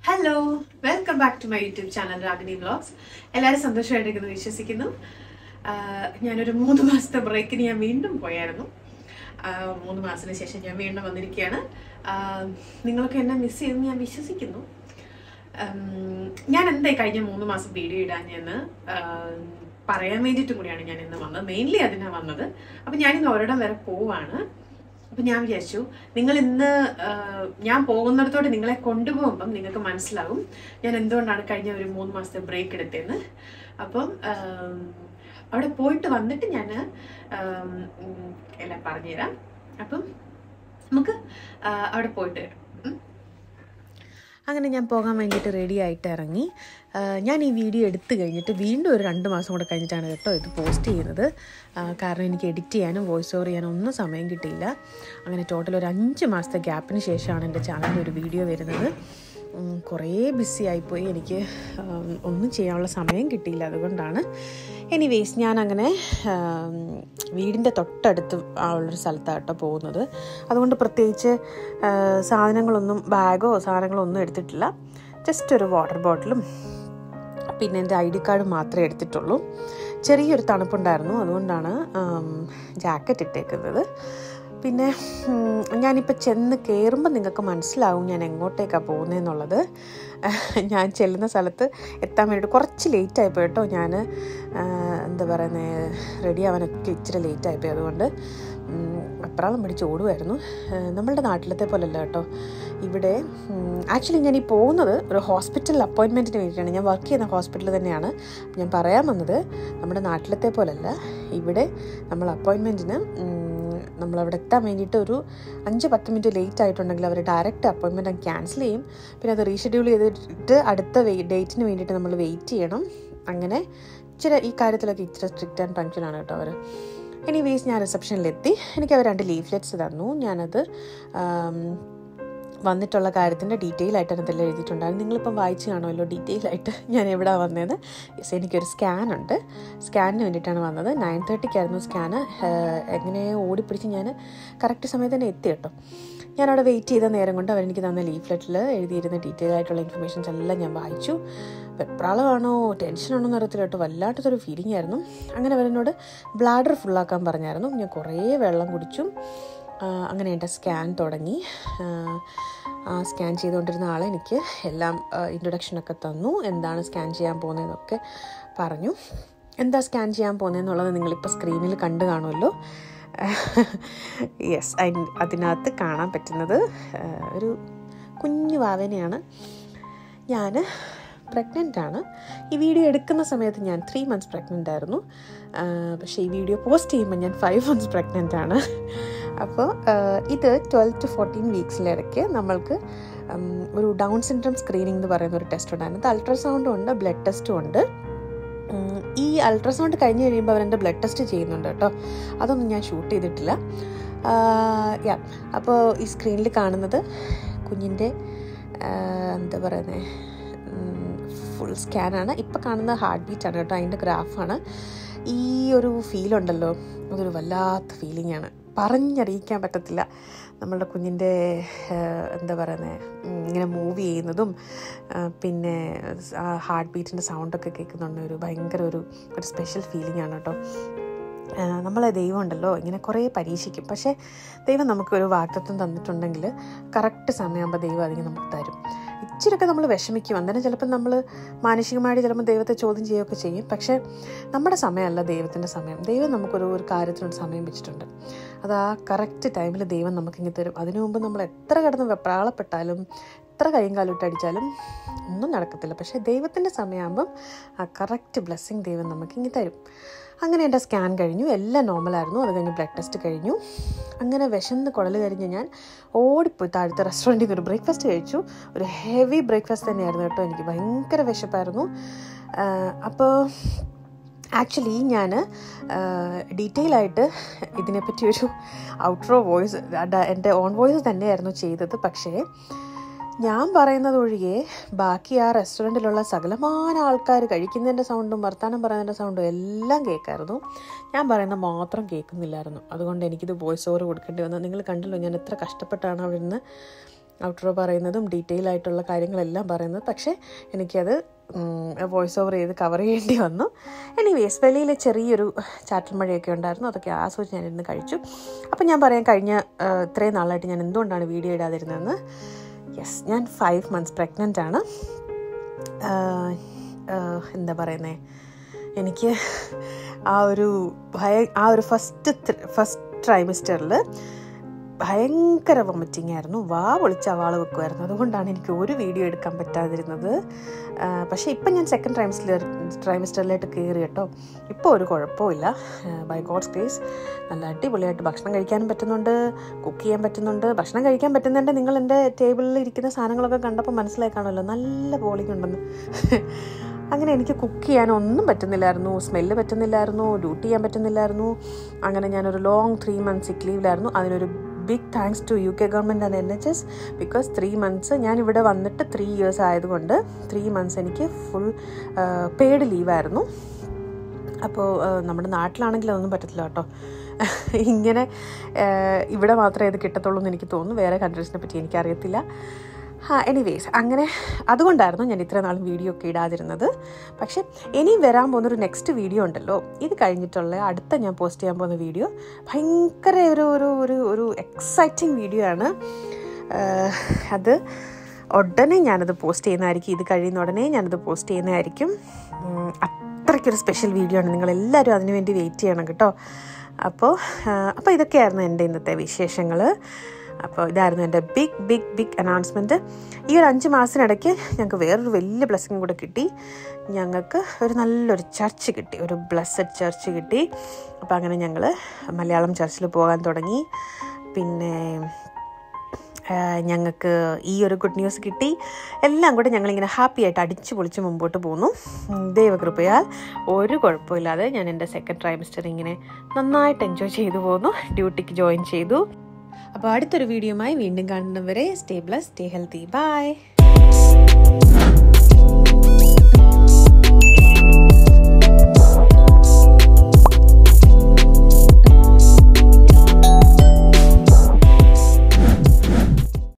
Hello welcome back to my YouTube channel Ragini vlogs എല്ലാവരും സന്തോഷമായിട്ടിരിക്കുന്നു വിശ്വസിക്കുന്നു ആഹ് ഞാനൊരു മൂന്ന് മാസത്തെ ബ്രേക്കിന് ഞാൻ വീണ്ടും പോയായിരുന്നു ആഹ് മൂന്ന് മാസത്തിന് ശേഷം ഞാൻ വീണ്ടും വന്നിരിക്കുകയാണ് ആഹ് നിങ്ങളൊക്കെ എന്നെ മിസ് ചെയ്യുമെന്ന് ഞാൻ വിശ്വസിക്കുന്നു ഉം, ഞാൻ എന്തായി കഴിഞ്ഞ മൂന്ന് മാസം വീഡിയോ ഇടാഞ്ഞെന്ന് ആഹ് പറയാൻ വേണ്ടിയിട്ടും കൂടിയാണ് ഞാൻ ഇന്ന് വന്നത് മെയിൻലി അതിനാണ് വന്നത് അപ്പം ഞാനിന്ന് ഒരിടം വരെ പോവാണ് അപ്പം ഞാൻ വിചാരിച്ചു നിങ്ങൾ ഇന്ന് ആഹ്, ഞാൻ പോകുന്നിടത്തോട്ട് നിങ്ങളെ കൊണ്ടുപോകുമ്പം നിങ്ങൾക്ക് മനസ്സിലാകും ഞാൻ എന്തുകൊണ്ടാണ് കഴിഞ്ഞ ഒരു മൂന്ന് മാസത്തെ ബ്രേക്ക് എടുത്തതെന്ന് അപ്പം ആം, അവിടെ പോയിട്ട് വന്നിട്ട് ഞാൻ ആം, ഉം, എല്ലാം പറഞ്ഞുതരാം അപ്പം നമുക്ക് ആ, അവിടെ പോയിട്ട് വരാം ഉം. അങ്ങനെ ഞാൻ പോകാൻ വേണ്ടിയിട്ട് റെഡി ആയിട്ട് ഇറങ്ങി ആ, ഞാൻ ഈ വീഡിയോ എടുത്തു കഴിഞ്ഞിട്ട് വീണ്ടും ഒരു രണ്ട് മാസം കൂടെ കഴിഞ്ഞിട്ടാണ് കേട്ടോ ഇത് പോസ്റ്റ് ചെയ്യുന്നത് ആ, കാരണം എനിക്ക് എഡിറ്റ് ചെയ്യാനും വോയിസ് ഓവർ ചെയ്യാനും ഒന്നും സമയം കിട്ടിയില്ല അങ്ങനെ ടോട്ടൽ ഒരു അഞ്ച് മാസത്തെ ഗ്യാപ്പിന് ശേഷമാണ് എൻ്റെ ചാനലിൽ ഒരു വീഡിയോ വരുന്നത് ഉം, കുറേ ബിസി ആയിപ്പോയി എനിക്ക് ഉം, ഒന്നും ചെയ്യാനുള്ള സമയം കിട്ടിയില്ല അതുകൊണ്ടാണ് എനിവേസ് ഞാൻ അങ്ങനെ വീടിൻ്റെ തൊട്ടടുത്ത് ആ ഉള്ളൊരു സ്ഥലത്താണ് കേട്ടോ പോകുന്നത് അതുകൊണ്ട് പ്രത്യേകിച്ച് ആ, സാധനങ്ങളൊന്നും ബാഗോ സാധനങ്ങളോ ഒന്നും എടുത്തിട്ടില്ല ജസ്റ്റ് ഒരു വാട്ടർ ബോട്ടിലും പിന്നെ എൻ്റെ ഐ ഡി കാർഡ് മാത്രമേ എടുത്തിട്ടുള്ളൂ ചെറിയൊരു തണുപ്പുണ്ടായിരുന്നു അതുകൊണ്ടാണ് ജാക്കറ്റ് ഇട്ടേക്കുന്നത് പിന്നെ ഉം, ഞാനിപ്പോൾ ചെന്ന് കയറുമ്പോൾ നിങ്ങൾക്ക് മനസ്സിലാവും ഞാൻ എങ്ങോട്ടേക്കാണ് പോകുന്നതെന്നുള്ളത് ഞാൻ ചെല്ലുന്ന സ്ഥലത്ത് എത്താൻ വേണ്ടിയിട്ട് കുറച്ച് ലേറ്റ് ആയിപ്പോയി കേട്ടോ ഞാൻ എന്താ പറയുന്നത് റെഡി ആവാനൊക്കെ ഇച്ചിരി ലേറ്റ് ആയിപ്പോയി അതുകൊണ്ട് എപ്രാളം പിടിച്ച് ഓടുമായിരുന്നു നമ്മളുടെ നാട്ടിലത്തെ പോലല്ല കേട്ടോ ഇവിടെ ആക്ച്വലി ഞാൻ ഈ പോകുന്നത് ഒരു ഹോസ്പിറ്റൽ അപ്പോയിൻമെൻറ്റിന് വേണ്ടിയിട്ടാണ് ഞാൻ വർക്ക് ചെയ്യുന്ന ഹോസ്പിറ്റൽ തന്നെയാണ് ഞാൻ പറയാൻ വന്നത് നമ്മുടെ നാട്ടിലത്തെ പോലല്ല ഇവിടെ നമ്മൾ അപ്പോയിൻമെൻറ്റിന് നമ്മളവിടെ എത്താൻ വേണ്ടിയിട്ട് ഒരു അഞ്ച് പത്ത് മിനിറ്റ് ലേറ്റ് ആയിട്ടുണ്ടെങ്കിൽ അവർ ഡയറക്റ്റ് അപ്പോയിൻമെൻറ്റ് ക്യാൻസൽ ചെയ്യും പിന്നെ അത് റീഷെഡ്യൂൾ ചെയ്തിട്ട് അടുത്ത ഡേറ്റിന് വേണ്ടിയിട്ട് നമ്മൾ വെയിറ്റ് ചെയ്യണം അങ്ങനെ ഇച്ചിരി ഈ കാര്യത്തിലൊക്കെ ഇച്ചിരി സ്ട്രിക്റ്റ് ആൻഡ് പങ്ക്ച്വലാണ് കേട്ടോ അവർ എനിവേസ് ഞാൻ റിസപ്ഷനിലെത്തി എനിക്ക് അവർ രണ്ട് ലീഫ്ലെറ്റ്സ് തന്നു ഞാനത് ആം, വന്നിട്ടുള്ള കാര്യത്തിൻ്റെ ഡീറ്റെയിൽ ആയിട്ട് അതിൽ എഴുതിയിട്ടുണ്ടായിരുന്നു നിങ്ങളിപ്പം വായിച്ച് കാണുമല്ലോ ഡീറ്റെയിൽ ആയിട്ട് ഞാൻ എവിടെ വന്നത് യെസ് എനിക്കൊരു സ്കാൻ ഉണ്ട് സ്കാനിന് വേണ്ടിയിട്ടാണ് വന്നത് നയൻ തേർട്ടിക്കായിരുന്നു സ്കാന് എങ്ങനെ ഓടിപ്പിടിച്ച് ഞാൻ കറക്റ്റ് സമയത്ത് തന്നെ എത്തി കേട്ടോ ഞാൻ അവിടെ വെയിറ്റ് ചെയ്ത നേരം കൊണ്ട് അവരെനിക്ക് തന്ന ലീഫ്ലെറ്റിൽ എഴുതിയിരുന്ന ഡീറ്റെയിൽ ആയിട്ടുള്ള ഇൻഫർമേഷൻസ് എല്ലാം ഞാൻ വായിച്ചു വെപ്രാളമാണോ ടെൻഷനാണോ എന്ന് അറിയത്തില്ല കേട്ടോ വല്ലാത്തൊരു ഫീലിംഗ് ആയിരുന്നു അങ്ങനെ അവരെന്നോട് ബ്ലാഡർ ഫുള്ളാക്കാൻ പറഞ്ഞായിരുന്നു ഞാൻ കുറേ വെള്ളം കുടിച്ചു ആ, അങ്ങനെ എൻ്റെ സ്കാൻ തുടങ്ങി ആ, ആ സ്കാൻ ചെയ്തുകൊണ്ടിരുന്ന ആൾ എനിക്ക് എല്ലാം ഇൻട്രൊഡക്ഷനൊക്കെ തന്നു എന്താണ് സ്കാൻ ചെയ്യാൻ പോകുന്നതെന്നൊക്കെ പറഞ്ഞു എന്താ സ്കാൻ ചെയ്യാൻ പോകുന്നതെന്നുള്ളത് നിങ്ങളിപ്പോൾ സ്ക്രീനിൽ കണ്ടു കാണുമല്ലോ യെസ് അതിനകത്ത് കാണാൻ പറ്റുന്നത് ആ, ഒരു കുഞ്ഞു വാവനെയാണ് ഞാൻ പ്രഗ്നൻ്റ് ആണ് ഈ വീഡിയോ എടുക്കുന്ന സമയത്ത് ഞാൻ ത്രീ മന്ത്സ് പ്രഗ്നൻ്റ് ആയിരുന്നു ആ, പക്ഷേ ഈ വീഡിയോ പോസ്റ്റ് ചെയ്യുമ്പോൾ ഞാൻ ഫൈവ് മന്ത്സ് പ്രഗ്നൻ്റ് ആണ് അപ്പോൾ ആ, ഇത് ട്വൽവ് ടു ഫോർട്ടീൻ വീക്സിലിടയ്ക്ക് നമ്മൾക്ക് ഉം, ഒരു ഡൗൺ സിൻഡ്രം സ്ക്രീനിങ് എന്ന് പറയുന്ന ഒരു ടെസ്റ്റ് ഉണ്ടായിരുന്നു അത് അൾട്രാസൗണ്ടും ഉണ്ട് ബ്ലഡ് ടെസ്റ്റും ഉണ്ട് ഉം, ഈ അൾട്രാസൗണ്ട് കഴിഞ്ഞ് കഴിയുമ്പോൾ അവരെൻ്റെ ബ്ലഡ് ടെസ്റ്റ് ചെയ്യുന്നുണ്ട് കേട്ടോ അതൊന്നും ഞാൻ ഷൂട്ട് ചെയ്തിട്ടില്ല യാ അപ്പോൾ ഈ സ്ക്രീനിൽ കാണുന്നത് കുഞ്ഞിൻ്റെ എന്താ പറയുന്നത് ഫുൾ സ്കാനാണ് ഇപ്പോൾ കാണുന്ന ഹാർട്ട് ബീറ്റാണ് കേട്ടോ അതിൻ്റെ ഗ്രാഫാണ് ഈ ഒരു ഫീലുണ്ടല്ലോ അതൊരു വല്ലാത്ത ഫീലിംഗ് ആണ് പറഞ്ഞറിയിക്കാൻ പറ്റത്തില്ല നമ്മളുടെ കുഞ്ഞിൻ്റെ എന്താ പറയുന്നത് ഇങ്ങനെ മൂവ് ചെയ്യുന്നതും ആ, പിന്നെ ആ ഹാർട്ട് ബീറ്റിൻ്റെ സൗണ്ടൊക്കെ കേൾക്കുന്നുണ്ട് ഒരു ഭയങ്കര ഒരു ഒരു സ്പെഷ്യൽ ഫീലിംഗ് ആണ് കേട്ടോ ആ, നമ്മളെ ദൈവം ഉണ്ടല്ലോ ഇങ്ങനെ കുറേ പരീക്ഷിക്കും പക്ഷേ ദൈവം നമുക്കൊരു വാഗ്ദത്വം തന്നിട്ടുണ്ടെങ്കിൽ കറക്റ്റ് സമയമാകുമ്പോൾ ദൈവം അതിന് നമുക്ക് തരും ഇച്ചിരിയൊക്കെ നമ്മൾ വിഷമിക്കും അന്നേരം ചിലപ്പോൾ നമ്മൾ മാനസികമായിട്ട് ചിലപ്പോൾ ദൈവത്തെ ചോദ്യം ചെയ്യുകയൊക്കെ ചെയ്യും പക്ഷേ നമ്മുടെ സമയമല്ല ദൈവത്തിൻ്റെ സമയം ദൈവം നമുക്കൊരു ഒരു കാര്യത്തിനൊരു സമയം വെച്ചിട്ടുണ്ട് അത് ആ കറക്റ്റ് ടൈമിൽ ദൈവം നമുക്കിങ്ങനെ തരും അതിനു മുമ്പ് നമ്മൾ എത്ര കിടന്ന് വെപ്രാളപ്പെട്ടാലും എത്ര കൈയും കാലിട്ട് അടിച്ചാലും ഒന്നും നടക്കത്തില്ല പക്ഷേ ദൈവത്തിൻ്റെ സമയമാകുമ്പം ആ കറക്റ്റ് ബ്ലെസ്സിങ് ദൈവം നമുക്കിങ്ങനെ തരും അങ്ങനെ എൻ്റെ സ്കാൻ കഴിഞ്ഞു എല്ലാം നോർമലായിരുന്നു അത് കഴിഞ്ഞ് ബ്ലഡ് ടെസ്റ്റ് കഴിഞ്ഞു അങ്ങനെ വിശന്ന് കുടൽ കഴിഞ്ഞ് ഞാൻ ഓടിപ്പോയി താഴത്തെ റെസ്റ്റോറൻറ്റിൽ നിന്ന് ഒരു ബ്രേക്ക്ഫാസ്റ്റ് കഴിച്ചു ഒരു ഹെവി ബ്രേക്ക്ഫാസ്റ്റ് തന്നെയായിരുന്നു കേട്ടോ എനിക്ക് ഭയങ്കര വിശപ്പായിരുന്നു അപ്പോൾ ആക്ച്വലി ഞാൻ ഡീറ്റെയിൽ ആയിട്ട് ഇതിനെപ്പറ്റി ഒരു ഔട്ട്രോ വോയിസ് എൻ്റെ ഓൺ വോയിസ് തന്നെയായിരുന്നു ചെയ്തത് പക്ഷേ ഞാൻ പറയുന്നത് ഒഴികെ ബാക്കി ആ റെസ്റ്റോറൻറ്റിലുള്ള സകലമാന ആൾക്കാർ കഴിക്കുന്നതിൻ്റെ സൗണ്ടും വർത്തമാനം പറയുന്നതിൻ്റെ സൗണ്ടും എല്ലാം കേൾക്കായിരുന്നു ഞാൻ പറയുന്നത് മാത്രം കേൾക്കുന്നില്ലായിരുന്നു അതുകൊണ്ട് എനിക്കിത് വോയിസ് ഓവർ കൊടുക്കേണ്ടി വന്നു നിങ്ങൾ കണ്ടല്ലോ ഞാൻ എത്ര കഷ്ടപ്പെട്ടാണ് അവിടെ നിന്ന് ഔട്ട്രോ പറയുന്നതും ഡീറ്റെയിൽ ആയിട്ടുള്ള കാര്യങ്ങളെല്ലാം പറയുന്നത് പക്ഷേ എനിക്കത് വോയിസ് ഓവർ ചെയ്ത് കവർ ചെയ്യേണ്ടി വന്നു എനിവേസ് വെളിയിൽ ചെറിയൊരു ചാറ്റൽ മഴയൊക്കെ ഉണ്ടായിരുന്നു അതൊക്കെ ആസ്വദിച്ച് ഞാൻ ഇന്ന് കഴിച്ചു അപ്പം ഞാൻ പറയാം കഴിഞ്ഞ ആ, ഇത്രയും നാളായിട്ട് ഞാൻ എന്തുകൊണ്ടാണ് വീഡിയോ ഇടാതിരുന്നതെന്ന് യെസ് ഞാൻ ഫൈവ് മന്ത്സ് പ്രഗ്നൻ്റ് ആണ് ആഹ് ആഹ് എന്താ പറയുന്നത് എനിക്ക് ആ ഒരു ഭയ ആ ഒരു ഫസ്റ്റ് ഫസ്റ്റ് ട്രൈമിസ്റ്ററിൽ ഭയങ്കര വൊമിറ്റിംഗ് ആയിരുന്നു വാ പൊളിച്ച് അവാള് വെക്കുമായിരുന്നു അതുകൊണ്ടാണ് എനിക്ക് ഒരു വീഡിയോ എടുക്കാൻ പറ്റാതിരുന്നത് ആഹ് പക്ഷേ ഇപ്പം ഞാൻ സെക്കൻഡ് ട്രൈമിസ്റ്റർ ട്രൈമിസ്റ്ററിലായിട്ട് കയറി കേട്ടോ ഇപ്പോൾ ഒരു കുഴപ്പമില്ല ബൈ ഗോഡ്സ് ഗ്രേസ് നല്ല അടിപൊളിയായിട്ട് ഭക്ഷണം കഴിക്കാനും പറ്റുന്നുണ്ട് കുക്ക് ചെയ്യാൻ പറ്റുന്നുണ്ട് ഭക്ഷണം കഴിക്കാൻ പറ്റുന്നുണ്ട് നിങ്ങൾ എൻ്റെ ടേബിളിൽ ഇരിക്കുന്ന സാധനങ്ങളൊക്കെ കണ്ടപ്പോൾ മനസ്സിലായി കാണുമല്ലോ നല്ല പോളിംഗ് ഉണ്ടെന്ന് അങ്ങനെ എനിക്ക് കുക്ക് ചെയ്യാൻ ഒന്നും പറ്റുന്നില്ലായിരുന്നു സ്മെല്ല് പറ്റുന്നില്ലായിരുന്നു ഡ്യൂട്ടി ചെയ്യാൻ പറ്റുന്നില്ലായിരുന്നു അങ്ങനെ ഞാനൊരു ലോങ് ത്രീ മന്ത്സ് സിക്ക് ലീവിലായിരുന്നു അതിനൊരു big thanks to U K government and N H S because three months ഞാൻ ഇവിടെ വന്നിട്ട് ത്രീ ഇയേഴ്സ് ആയതുകൊണ്ട് ത്രീ മന്ത്സ് എനിക്ക് ഫുൾ പെയ്ഡ് ലീവായിരുന്നു അപ്പോൾ നമ്മുടെ നാട്ടിലാണെങ്കിൽ അതൊന്നും പറ്റത്തില്ല കേട്ടോ ഇങ്ങനെ ആ, ഇവിടെ മാത്രമേ ഇത് കിട്ടത്തുള്ളൂ എന്ന് എനിക്ക് തോന്നുന്നു വേറെ കൺട്രീസിനെ പറ്റി എനിക്കറിയത്തില്ല ആ എനിവേസ് അങ്ങനെ അതുകൊണ്ടായിരുന്നു ഞാൻ ഇത്ര നാളും വീഡിയോ ഒക്കെ ഇടാതിരുന്നത് പക്ഷെ ഇനി വരാൻ പോകുന്നൊരു നെക്സ്റ്റ് വീഡിയോ ഉണ്ടല്ലോ ഇത് കഴിഞ്ഞിട്ടുള്ള അടുത്ത ഞാൻ പോസ്റ്റ് ചെയ്യാൻ പോകുന്ന വീഡിയോ ഭയങ്കര ഒരു ഒരു ഒരു ഒരു എക്സൈറ്റിംഗ് വീഡിയോ ആണ് ആ, അത് ഉടനെ ഞാനത് പോസ്റ്റ് ചെയ്യുന്നതായിരിക്കും ഇത് കഴിയുന്ന ഉടനെ ഞാനത് പോസ്റ്റ് ചെയ്യുന്നതായിരിക്കും ഉം, അത്രയ്ക്കൊരു സ്പെഷ്യൽ വീഡിയോ ആണ് നിങ്ങളെല്ലാവരും അതിനു വേണ്ടി വെയിറ്റ് ചെയ്യണം കേട്ടോ അപ്പോൾ അപ്പോൾ ഇതൊക്കെയായിരുന്നു എൻ്റെ ഇന്നത്തെ വിശേഷങ്ങൾ അപ്പോൾ ഇതായിരുന്നു എൻ്റെ ബിഗ് ബിഗ് ബിഗ് അനൗൺസ്മെൻറ്റ് ഈ ഒരു അഞ്ച് മാസത്തിനിടയ്ക്ക് ഞങ്ങൾക്ക് വേറൊരു വലിയ ബ്ലെസ്സിങ് കൂടെ കിട്ടി ഞങ്ങൾക്ക് ഒരു നല്ലൊരു ചർച്ച് കിട്ടി ഒരു ബ്ലസ്സഡ് ചർച്ച് കിട്ടി അപ്പോൾ അങ്ങനെ ഞങ്ങൾ മലയാളം ചർച്ചിൽ പോകാൻ തുടങ്ങി പിന്നെ ഞങ്ങൾക്ക് ഈ ഒരു ഗുഡ് ന്യൂസ് കിട്ടി എല്ലാം കൂടെ ഞങ്ങളിങ്ങനെ ഹാപ്പി ആയിട്ട് അടിച്ചു പൊളിച്ച് മുമ്പോട്ട് പോന്നു ഉം, ദൈവകൃപയാൽ ഒരു കുഴപ്പമില്ലാതെ ഞാൻ എൻ്റെ സെക്കൻഡ് ട്രൈമിസ്റ്റർ ഇങ്ങനെ നന്നായിട്ട് എൻജോയ് ചെയ്തു പോന്നു ഡ്യൂട്ടിക്ക് ജോയിൻ ചെയ്തു അപ്പോൾ അടുത്തൊരു വീഡിയോയുമായി വീണ്ടും കാണുന്നവരെ stay bless stay healthy by